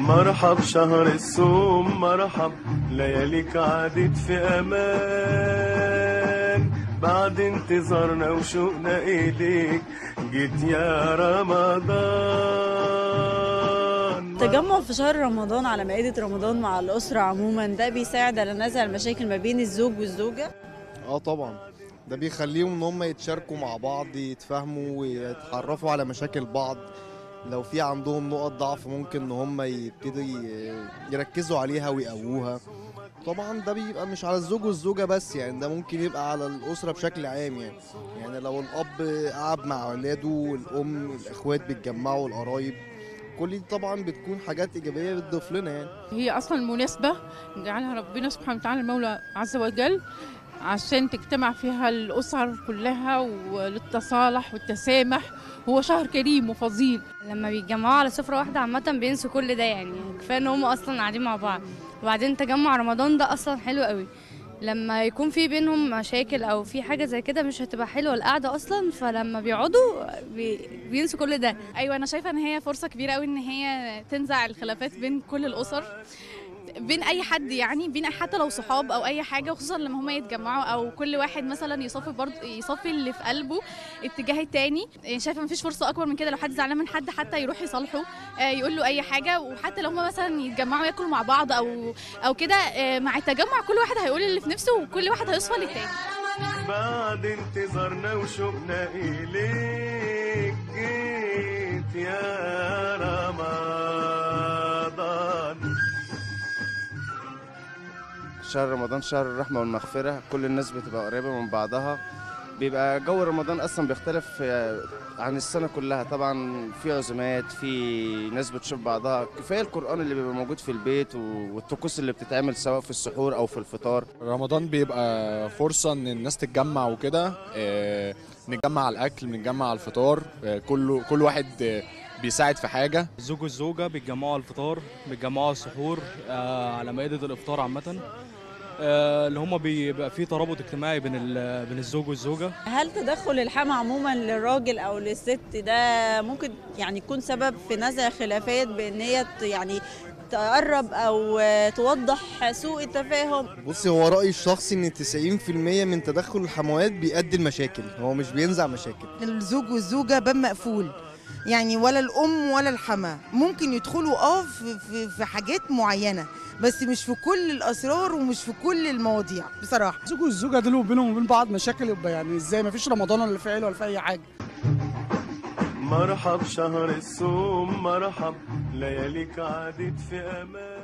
مرحب شهر الصوم مرحب لياليك عادت في امان بعد انتظارنا وشوقنا اليك جيت يا رمضان التجمع في شهر رمضان على مائدة رمضان مع الأسرة عموما ده بيساعد على نزع المشاكل ما بين الزوج والزوجة اه طبعا ده بيخليهم ان هم يتشاركوا مع بعض يتفاهموا ويتعرفوا على مشاكل بعض لو في عندهم نقط ضعف ممكن ان هم يبتدوا ي- يركزوا عليها ويقووها طبعا ده بيبقى مش على الزوج والزوجة بس يعني ده ممكن يبقى على الأسرة بشكل عام يعني يعني لو الأب قعد مع أولاده والأم الإخوات بيتجمعوا القرايب كل دي طبعا بتكون حاجات إيجابية بتضيف لنا يعني هي اصلا مناسبه جعلها ربنا سبحانه وتعالى المولى عز وجل عشان تجتمع فيها الاسر كلها وللتصالح والتسامح هو شهر كريم وفضيل لما بيتجمعوا على سفرة واحدة عامة بينسوا كل ده يعني كفاية ان هم اصلا قاعدين مع بعض وبعدين تجمع رمضان ده اصلا حلو قوي لما يكون في بينهم مشاكل او في حاجة زي كده مش هتبقى حلوة القعدة اصلا فلما بيقعدوا بي... بينسوا كل ده ايوه انا شايفه ان هي فرصه كبيره قوي ان هي تنزع الخلافات بين كل الاسر بين اي حد يعني بين حتى لو صحاب او اي حاجه وخصوصا لما هما يتجمعوا او كل واحد مثلا يصفي برضه يصفي اللي في قلبه اتجاه التاني يعني شايفه مفيش فرصه اكبر من كده لو حد زعلان من حد حتى يروح يصالحه آه، يقول له اي حاجه وحتى لو هما مثلا يتجمعوا ياكلوا مع بعض او او كده آه، مع التجمع كل واحد هيقول اللي في نفسه وكل واحد هيصفى للتاني بعد انتظارنا وشوقنا إليك جيت يا رمضان شهر رمضان شهر الرحمة والمغفرة كل الناس بتبقى قريبة من بعضها بيبقى جو رمضان أصلا بيختلف آه، عن السنة كلها طبعا في عزومات في ناس بتشوف بعضها كفاية القرآن اللي بيبقى موجود في البيت و- والطقوس اللي بتتعمل سواء في السحور أو في الفطار رمضان بيبقى فرصة إن الناس تتجمع وكده آه، نتجمع على الأكل بنتجمع على الفطار آه، كله كل واحد آه، بيساعد في حاجة الزوج والزوجة بيتجمعوا على الفطار بيتجمعوا على السحور آه، على مائدة الإفطار عامة آه، اللي هما بيبقى فيه ترابط اجتماعي بين ال- بين الزوج والزوجة هل تدخل الحما عموما للراجل أو للست ده ممكن يعني يكون سبب في نزع خلافات بإن هي ت- يعني تقرب أو توضح سوء التفاهم بصي هو رأيي الشخصي إن 90% من تدخل الحموات بيؤدي المشاكل هو مش بينزع مشاكل الزوج والزوجة باب مقفول يعني ولا الأم ولا الحما ممكن يدخلوا اه في, في, في حاجات معينة بس مش في كل الأسرار ومش في كل المواضيع بصراحة الزوج والزوجه دول بينهم وبين بعض مشاكل يبقى يعني ازاي ما فيش رمضان ولا في عيله ولا في اي حاجه مرحب شهر الصوم مرحب لياليك عادت في امان